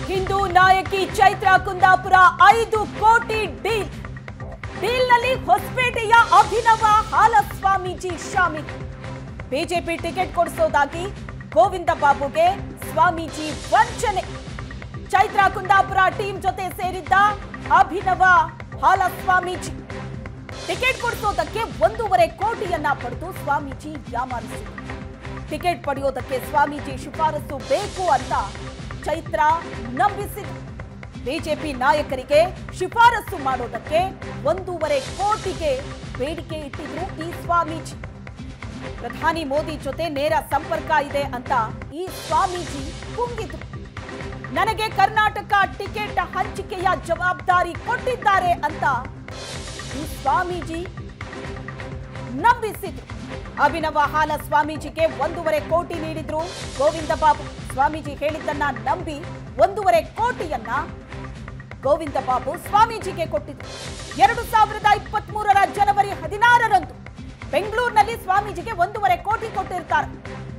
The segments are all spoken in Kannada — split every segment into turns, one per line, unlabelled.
ಹಿಂದೂ ನಾಯಕಿ ಚೈತ್ರ ಕುಂದಾಪುರ ಐದು ಕೋಟಿ ಡೀಲ್ ಡೀಲ್ನಲ್ಲಿ ಹೊಸಪೇಟೆಯ ಅಭಿನವ ಹಾಲಸ್ವಾಮೀಜಿ ಶಾಮೀಲ್ ಬಿಜೆಪಿ ಟಿಕೆಟ್ ಕೊಡಿಸೋದಾಗಿ ಗೋವಿಂದ ಬಾಬುಗೆ ಸ್ವಾಮೀಜಿ ವಂಚನೆ ಚೈತ್ರ ಕುಂದಾಪುರ ಟೀಮ್ ಜೊತೆ ಸೇರಿದ್ದ ಅಭಿನವ ಹಾಲಸ್ವಾಮೀಜಿ ಟಿಕೆಟ್ ಕೊಡಿಸೋದಕ್ಕೆ ಒಂದೂವರೆ ಕೋಟಿಯನ್ನ ಪಡೆದು ಸ್ವಾಮೀಜಿ ಯಾಮಾರಿಸಿದರು ಟಿಕೆಟ್ ಪಡೆಯೋದಕ್ಕೆ ಸ್ವಾಮೀಜಿ ಶಿಫಾರಸು ಬೇಕು ಅಂತ ಚೈತ್ರ ನಂಬಿಸಿದ್ರು ಬಿಜೆಪಿ ನಾಯಕರಿಗೆ ಶಿಫಾರಸು ಮಾಡೋದಕ್ಕೆ ಒಂದೂವರೆ ಕೋಟಿಗೆ ಬೇಡಿಕೆ ಇಟ್ಟಿದ್ರು ಈ ಸ್ವಾಮೀಜಿ ಪ್ರಧಾನಿ ಮೋದಿ ಜೊತೆ ನೇರ ಸಂಪರ್ಕ ಇದೆ ಅಂತ ಈ ಸ್ವಾಮೀಜಿ ಕುಂಗಿದ್ರು ನನಗೆ ಕರ್ನಾಟಕ ಟಿಕೆಟ್ ಹಂಚಿಕೆಯ ಜವಾಬ್ದಾರಿ ಕೊಟ್ಟಿದ್ದಾರೆ ಅಂತ ಈ ಸ್ವಾಮೀಜಿ ನಂಬಿಸಿದ್ರು ಅಭಿನವ ಹಾಲ ಸ್ವಾಮೀಜಿಗೆ ಒಂದೂವರೆ ಕೋಟಿ ನೀಡಿದ್ರು ಗೋವಿಂದ ಬಾಬು ಸ್ವಾಮೀಜಿ ಹೇಳಿದ್ದನ್ನ ನಂಬಿ ಒಂದೂವರೆ ಕೋಟಿಯನ್ನ ಗೋವಿಂದ ಬಾಬು ಸ್ವಾಮೀಜಿಗೆ ಕೊಟ್ಟಿದ್ರು ಎರಡು ಸಾವಿರದ ಇಪ್ಪತ್ತ್ ಮೂರರ ಜನವರಿ ಹದಿನಾರರಂದು ಬೆಂಗಳೂರಿನಲ್ಲಿ ಸ್ವಾಮೀಜಿಗೆ ಒಂದೂವರೆ ಕೋಟಿ ಕೊಟ್ಟಿರ್ತಾರೆ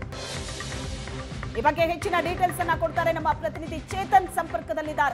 ಈ ಬಗ್ಗೆ ಹೆಚ್ಚಿನ ಡೀಟೇಲ್ಸ್ ಅನ್ನ ಕೊಡ್ತಾರೆ ನಮ್ಮ ಪ್ರತಿನಿಧಿ ಚೇತನ್ ಸಂಪರ್ಕದಲ್ಲಿದ್ದಾರೆ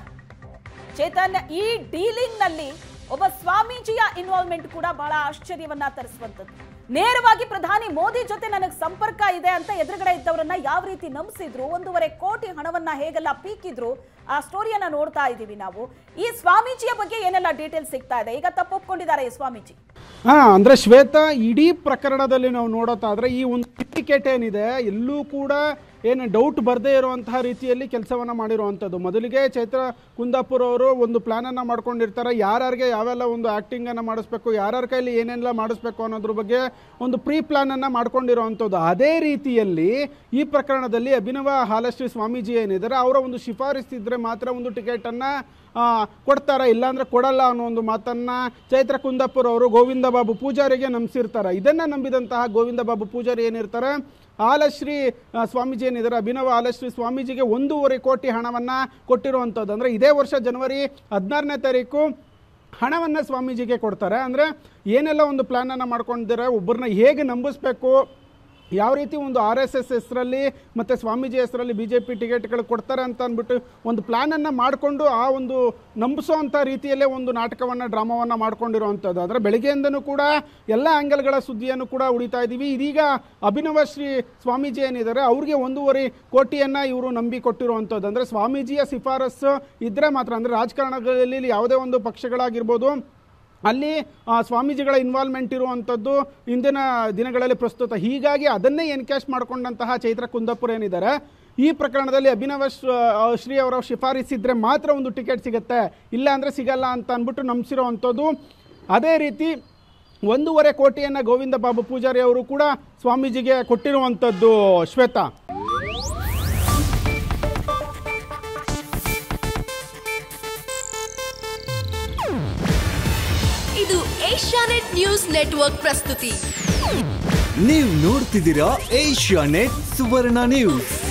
ಚೇತನ್ ಈ ಡೀಲಿಂಗ್ ನಲ್ಲಿ ಒಬ್ಬ ಸ್ವಾಮೀಜಿಯ ಇನ್ವಾಲ್ವ್ಮೆಂಟ್ ಕೂಡ ಬಹಳ ಆಶ್ಚರ್ಯವನ್ನ ತರಿಸುವಂತದ್ದು ನೇರವಾಗಿ ಪ್ರಧಾನಿ ಮೋದಿ ಜೊತೆ ನನಗೆ ಸಂಪರ್ಕ ಇದೆ ಅಂತ ಎದುರುಗಡೆ ಇದ್ದವರನ್ನ ಯಾವ ರೀತಿ ನಂಬಿಸಿದ್ರು ಒಂದೂವರೆ ಕೋಟಿ ಹಣವನ್ನ ಹೇಗೆಲ್ಲ ಪೀಕಿದ್ರು ಆ ಸ್ಟೋರಿಯನ್ನ ನೋಡ್ತಾ ಇದ್ದೀವಿ ನಾವು ಈ ಸ್ವಾಮೀಜಿಯ ಬಗ್ಗೆ ಏನೆಲ್ಲ ಡೀಟೇಲ್ಸ್ ಸಿಗ್ತಾ ಇದೆ ಈಗ ತಪ್ಪೊಪ್ಕೊಂಡಿದ್ದಾರೆ ಈ ಸ್ವಾಮೀಜಿ
ಹಾ ಅಂದ್ರೆ ಶ್ವೇತಾ ಇಡೀ ಪ್ರಕರಣದಲ್ಲಿ ನಾವು ನೋಡೋತಾದ್ರೆ ಈ ಒಂದು ಟಿಕೆಟ್ ಏನಿದೆ ಎಲ್ಲೂ ಕೂಡ ಏನು ಡೌಟ್ ಬರದೇ ಇರುವಂತಹ ರೀತಿಯಲ್ಲಿ ಕೆಲಸವನ್ನ ಮಾಡಿರುವಂಥದ್ದು ಮೊದಲಿಗೆ ಚೈತ್ರ ಕುಂದಾಪುರ ಅವರು ಒಂದು ಪ್ಲಾನ್ ಅನ್ನ ಮಾಡ್ಕೊಂಡಿರ್ತಾರೆ ಯಾರ್ಯಾರಿಗೆ ಯಾವೆಲ್ಲ ಒಂದು ಆಕ್ಟಿಂಗ್ ಅನ್ನ ಮಾಡಿಸ್ಬೇಕು ಯಾರ್ಯಾರ ಕೈಲಿ ಏನೆಲ್ಲ ಮಾಡಿಸ್ಬೇಕು ಅನ್ನೋದ್ರ ಬಗ್ಗೆ ಒಂದು ಪ್ರೀ ಪ್ಲಾನ್ ಅನ್ನ ಮಾಡ್ಕೊಂಡಿರುವಂಥದ್ದು ಅದೇ ರೀತಿಯಲ್ಲಿ ಈ ಪ್ರಕರಣದಲ್ಲಿ ಅಭಿನವ ಹಾಲಶ್ರೀ ಸ್ವಾಮೀಜಿ ಏನಿದ್ದಾರೆ ಅವರ ಒಂದು ಶಿಫಾರಸ್ಸಿದ್ರೆ ಮಾತ್ರ ಒಂದು ಟಿಕೆಟ್ ಅನ್ನ ಆ, ಕೊಡ್ತಾರೆ ಇಲ್ಲಾಂದ್ರೆ ಕೊಡಲ್ಲ ಅನ್ನೋ ಒಂದು ಮಾತನ್ನ ಚೈತ್ರ ಕುಂದಾಪುರ ಅವರು ಗೋವಿಂದ ಬಾಬು ಪೂಜಾರಿಗೆ ನಂಬಿಸಿರ್ತಾರೆ ಇದನ್ನ ನಂಬಿದಂತಹ ಗೋವಿಂದ ಬಾಬು ಪೂಜಾರಿ ಏನಿರ್ತಾರೆ ಆಲಶ್ರೀ ಆ, ಸ್ವಾಮೀಜಿ ಏನಿದ್ದಾರೆ ಅಭಿನವ ಆಲಶ್ರೀ ಸ್ವಾಮೀಜಿಗೆ ಒಂದೂವರೆ ಕೋಟಿ ಹಣವನ್ನ ಕೊಟ್ಟಿರುವಂಥದ್ದು ಅಂದ್ರೆ ಇದೇ ವರ್ಷ ಜನವರಿ ಹದಿನಾರನೇ ತಾರೀಕು ಹಣವನ್ನು ಸ್ವಾಮೀಜಿಗೆ ಕೊಡ್ತಾರೆ ಅಂದರೆ ಏನೆಲ್ಲ ಒಂದು ಪ್ಲ್ಯಾನನ್ನು ಮಾಡ್ಕೊಂಡಿದ್ದಾರೆ ಒಬ್ಬರನ್ನ ಹೇಗೆ ನಂಬಿಸ್ಬೇಕು ಯಾವ ರೀತಿ ಒಂದು ಆರ್ ಎಸ್ ಎಸ್ ಹೆಸರಲ್ಲಿ ಮತ್ತು ಸ್ವಾಮೀಜಿ ಹೆಸರಲ್ಲಿ ಬಿ ಜೆ ಪಿ ಟಿಕೆಟ್ಗಳು ಕೊಡ್ತಾರೆ ಅಂತ ಅಂದ್ಬಿಟ್ಟು ಒಂದು ಪ್ಲ್ಯಾನನ್ನು ಮಾಡಿಕೊಂಡು ಆ ಒಂದು ನಂಬಿಸೋವಂಥ ರೀತಿಯಲ್ಲೇ ಒಂದು ನಾಟಕವನ್ನು ಡ್ರಾಮಾವನ್ನು ಮಾಡ್ಕೊಂಡಿರುವಂಥದ್ದು ಅಂದರೆ ಬೆಳಗ್ಗೆಯಿಂದನೂ ಕೂಡ ಎಲ್ಲ ಆ್ಯಂಗಲ್ಗಳ ಸುದ್ದಿಯನ್ನು ಕೂಡ ಉಳಿತಾ ಇದ್ದೀವಿ ಇದೀಗ ಅಭಿನವ ಶ್ರೀ ಸ್ವಾಮೀಜಿ ಏನಿದ್ದಾರೆ ಅವ್ರಿಗೆ ಒಂದೂವರೆ ಕೋಟಿಯನ್ನು ಇವರು ನಂಬಿ ಕೊಟ್ಟಿರುವಂಥದ್ದು ಅಂದರೆ ಸ್ವಾಮೀಜಿಯ ಶಿಫಾರಸ್ಸು ಇದ್ದರೆ ಮಾತ್ರ ಅಂದರೆ ರಾಜಕಾರಣಗಳಲ್ಲಿ ಯಾವುದೇ ಒಂದು ಪಕ್ಷಗಳಾಗಿರ್ಬೋದು ಅಲ್ಲಿ ಆ, ಸ್ವಾಮೀಜಿಗಳ ಇನ್ವಾಲ್ವ್ಮೆಂಟ್ ಇರುವಂಥದ್ದು ಇಂದಿನ ದಿನಗಳಲ್ಲಿ ಪ್ರಸ್ತುತ ಹೀಗಾಗಿ ಅದನ್ನೇ ಎನ್ಕ್ಯಾಶ್ ಮಾಡಿಕೊಂಡಂತಹ ಚೈತ್ರ ಕುಂದಾಪುರ ಏನಿದ್ದಾರೆ ಈ ಪ್ರಕರಣದಲ್ಲಿ ಅಭಿನವ ಶ್ರ- ಆ, ಶ್ರೀ ಅವರ ಶಿಫಾರಸಿದ್ರೆ ಮಾತ್ರ ಒಂದು ಟಿಕೆಟ್ ಸಿಗುತ್ತೆ ಇಲ್ಲ ಅಂದರೆ ಸಿಗಲ್ಲ ಅಂತ ಅಂದ್ಬಿಟ್ಟು ನಂಬಿಸಿರುವಂಥದ್ದು ಅದೇ ರೀತಿ ಒಂದೂವರೆ ಕೋಟಿಯನ್ನು ಗೋವಿಂದ ಬಾಬು ಪೂಜಾರಿ ಅವರು ಕೂಡ ಸ್ವಾಮೀಜಿಗೆ ಕೊಟ್ಟಿರುವಂಥದ್ದು ಶ್ವೇತಾ
ಇದು ಏಷ್ಯಾನೆಟ್ ನ್ಯೂಸ್ ನೆಟ್ವರ್ಕ್ ಪ್ರಸ್ತುತಿ
ನೀವು ನೋಡ್ತಿದ್ದೀರಾ ಏಷ್ಯಾ ನೆಟ್ ಸುವರ್ಣ ನ್ಯೂಸ್